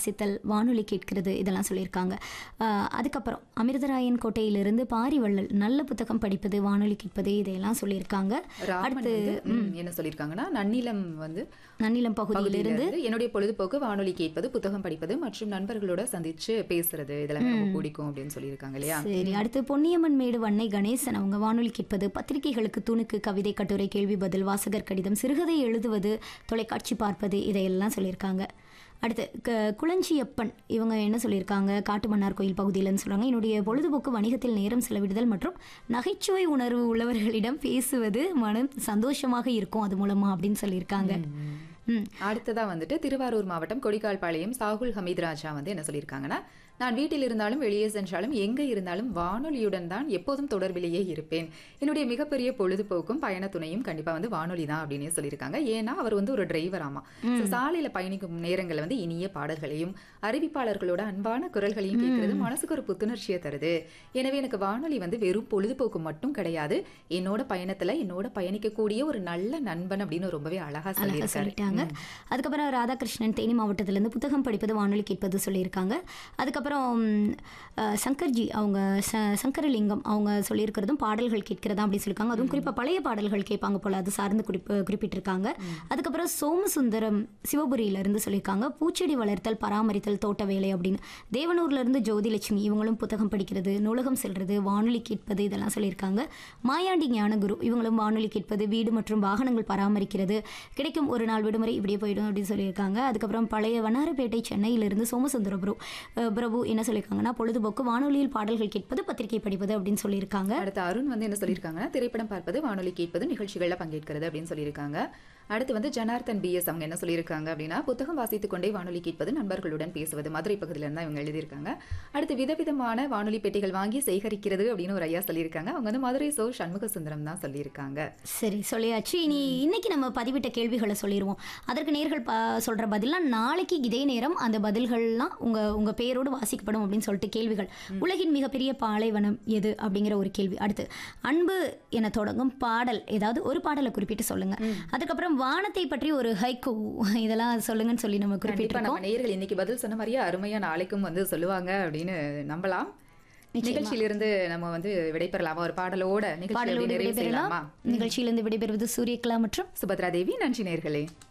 வாசித்தல் வானொலி கேட்கிறது இதெல்லாம் சொல்லியிருக்காங்க ஆஹ் அதுக்கப்புறம் அமிர்தராயன் கோட்டையிலிருந்து பாரிவள்ளல் நல்ல புத்தகம் படிப்பது வானொலி கேட்பது இதையெல்லாம் சொல்லியிருக்காங்க ராமன் வந்து, ம், என்ன சொல்லியிருக்காங்கன்னா நன்னிலம் வந்து நன்னிலம் பகுதியிலிருந்து பகுதியிலிருந்து என்னுடைய பொழுதுபோக்கு வானொலி கேட்பது புத்தகம் படிப்பது மற்றும் நண்பர்களோட சந்திச்சு பேசுறது இதெல்லாம் ரொம்ப பிடிக்கும் அப்படின்னு சொல்லியிருக்காங்க இல்லையா சரி அடுத்து பொன்னியம்மன் மேடு வன்னை கணேசன் அவங்க வானொலி கேட்பது பத்திரிகைகளுக்கு துணுக்கு கவிதை கட்டுரை கேள்வி பதில் வாசகர் கடிதம் சிறுகதை எழுதுவது தொலைக்காட்சி பார்ப்பது இதையெல்லாம் சொல்லியிருக்காங்க அடுத்து க குளஞ்சியப்பன் இவங்க என்ன சொல்லியிருக்காங்க காட்டுமன்னார் கோயில் பகுதியிலன்னு சொல்கிறாங்க என்னுடைய பொழுதுபோக்கு வணிகத்தில் நேரம் செலவிடுதல் மற்றும் நகைச்சுவை உணர்வு உள்ளவர்களிடம் பேசுவது மனம் சந்தோஷமாக இருக்கும் அது மூலமா அப்படின்னு சொல்லியிருக்காங்க ம் அடுத்ததா வந்துட்டு திருவாரூர் மாவட்டம் கொடிக்கால்பாளையம் சாகுல் ஹமீத் ராஜா வந்து என்ன சொல்லியிருக்காங்கன்னா நான் வீட்டில் இருந்தாலும் வெளியே சென்றாலும் எங்க இருந்தாலும் வானொலியுடன் தான் எப்போதும் தொடர்பிலேயே இருப்பேன் என்னுடைய மிகப்பெரிய பொழுதுபோக்கும் பயண துணையும் கண்டிப்பா வந்து வானொலி தான் அப்படின்னே சொல்லியிருக்காங்க ஏன்னா அவர் வந்து ஒரு டிரைவர் ஆமா So, சாலையில பயணிக்கும் நேரங்கள்ல வந்து இனிய பாடல்களையும் அறிவிப்பாளர்களோட அன்பான குரல்களையும் கேட்கறது மனசுக்கு ஒரு புத்துணர்ச்சியை தருது எனவே எனக்கு வானொலி வந்து வெறும் பொழுதுபோக்கு மட்டும் கிடையாது என்னோட பயணத்துல என்னோட பயணிக்கக்கூடிய ஒரு நல்ல நண்பன் அப்படின்னு ரொம்பவே அழகா அழகா சொல்லியிருக்காரு சொல்லிட்டாங்க அதுக்கப்புறம் ராதாகிருஷ்ணன் தேனி மாவட்டத்திலேருந்து புத்தகம் படிப்பது வானொலி கேட்பது சொல்லியிருக்காங்க அதுக்கப்புறம் அஹ், சங்கர்ஜி அவங்க ச சங்கரலிங்கம் அவங்க சொல்லியிருக்கிறதும் பாடல்கள் கேட்கிறதா அப்படின்னு சொல்லியிருக்காங்க அதுவும் குறிப்பாக பழைய பாடல்கள் கேட்பாங்க போல அது சார்ந்து குறிப்பு குறிப்பிட்டிருக்காங்க அதுக்கப்புறம் சோமசுந்தரம் சிவபுரியிலேருந்து சொல்லியிருக்காங்க பூச்செடி வளர்த்தல் பராமரித்தல் தோட்ட வேலை அப்படின்னு தேவனூர்லேருந்து ஜோதிலட்சுமி இவங்களும் புத்தகம் படிக்கிறது நூலகம் செல்றது வானொலி கேட்பது இதெல்லாம் சொல்லியிருக்காங்க மாயாண்டி ஞானகுரு இவங்களும் வானொலி கேட்பது வீடு மற்றும் வாகனங்கள் பராமரிக்கிறது கிடைக்கும் ஒரு நாள் விடுமுறை இப்படியே போயிடும் அப்படின்னு சொல்லியிருக்காங்க அதுக்கப்புறம் பழைய வண்ணாரப்பேட்டை சென்னையிலிருந்து சோமசுந்தர பிரபு அஹ் பிரபு என்ன சொல்லியிருக்காங்கன்னா பொழுதுபோக்கு வானொலியில் பாடல்கள் கேட்பது பத்திரிகை படிப்பது அப்படின்னு சொல்லியிருக்காங்க அடுத்து அருண் வந்து என்ன சொல்லியிருக்காங்கன்னா திரைப்படம் பார்ப்பது வானொலி கேட்பது நிகழ்ச்சிகளில் பங்கேற்கிறது அப்படின்னு சொல்லியிருக்காங்க அடுத்து வந்து ஜனார்த்தன் பிஎஸ் அவங்க என்ன சொல்லியிருக்காங்க அப்படின்னா புத்தகம் வாசித்துக் கொண்டே வானொலி கேட்பது நண்பர்களுடன் பேசுவது மதுரை பகுதியில இருந்தா இவங்க எழுதியிருக்காங்க அடுத்து விதவிதமான வானொலி பெட்டிகள் வாங்கி சேகரிக்கிறது அப்படின்னு ஒரு ஐயா சொல்லியிருக்காங்க அவங்க வந்து மதுரை சோ சண்முக சுந்தரம் தான் சொல்லியிருக்காங்க சரி சொல்லியாச்சு இனி இன்னைக்கு நம்ம பதிவிட்ட கேள்விகளை சொல்லிடுவோம் அதற்கு நேர்கள் ப சொல்கிற பதிலாம் நாளைக்கு இதே நேரம் அந்த பதில்கள்லாம் உங்கள் உங்கள் பேரோடு வாசிக்கப்படும் அப்படின்னு சொல்லிட்டு கேள்விகள் உலகின் மிகப்பெரிய பாலைவனம் எது அப்படிங்கிற ஒரு கேள்வி அடுத்து அன்பு என தொடங்கும் பாடல் ஏதாவது ஒரு பாடலை குறிப்பிட்டு சொல்லுங்க அதுக்கப்புறம் வானத்தை பற்றி ஒரு ஹைக்கூ இதெல்லாம் சொல்லுங்கன்னு சொல்லி நம்ம கண்டிப்பா குறிப்பிட்டிருக்கோம் நம்ம நேயர்கள் இன்னைக்கு பதில் சொன்ன மாதிரியே அருமையா நாளைக்கும் வந்து சொல்லுவாங்க அப்படின்னு நம்பலாம் நிகழ்ச்சியிலிருந்து நம்ம வந்து விடைபெறலாமா ஒரு பாடலோட நிகழ்ச்சி பாடலோடு நிறைவு விடைபெறலாம் செய்யலாமா நிகழ்ச்சியிலிருந்து விடைபெறுவது சூரியகலா மற்றும் சுபத்ரா தேவி நன்றி நேர்களே